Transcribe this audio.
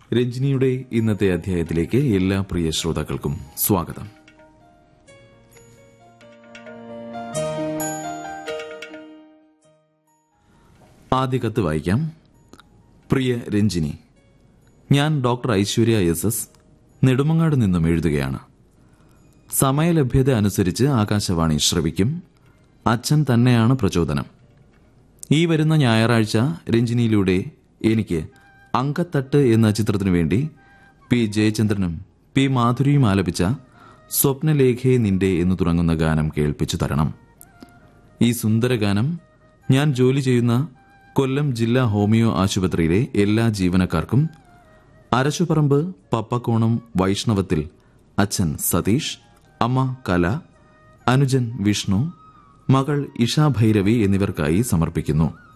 രഞ്ജിനിയുടെ ഇന്നത്തെ അധ്യായത്തിലേക്ക് എല്ലാ പ്രിയ ശ്രോതാക്കൾക്കും സ്വാഗതം ആദ്യ കത്ത് വായിക്കാം പ്രിയ രഞ്ജിനി ഞാൻ doctor Aishwarya S S Nedumangad നിന്നും എഴുതുകയാണ് സമയലഭ്യത അനുസരിച്ച് ആകാശവാണി ശ്രവിക്കും അച്ഛൻ തന്നെയാണ് പ്രചോദനം ഈ വരുന്ന ഞായറാഴ്ച രഞ്ജിനിയിലൂടെ എനിക്ക് അങ്കത്തട്ട് എന്ന ചിത്രത്തിനു വേണ്ടി പി ജയചന്ദ്രനും പി മാധുരിയും ആലപിച്ച സ്വപ്നലേഖയെ നിന്റെ എന്ന് തുടങ്ങുന്ന ഗാനം കേൾപ്പിച്ചു തരണം ഈ സുന്ദര ഗാനം ഞാൻ ജോലി ചെയ്യുന്ന കൊല്ലം ജില്ലാ ഹോമിയോ ആശുപത്രിയിലെ എല്ലാ ജീവനക്കാർക്കും അരശുപറമ്പ് പപ്പക്കോണം വൈഷ്ണവത്തിൽ അച്ഛൻ സതീഷ് അമ്മ കല അനുജൻ വിഷ്ണു മകൾ ഇഷ ഭൈരവി എന്നിവർക്കായി സമർപ്പിക്കുന്നു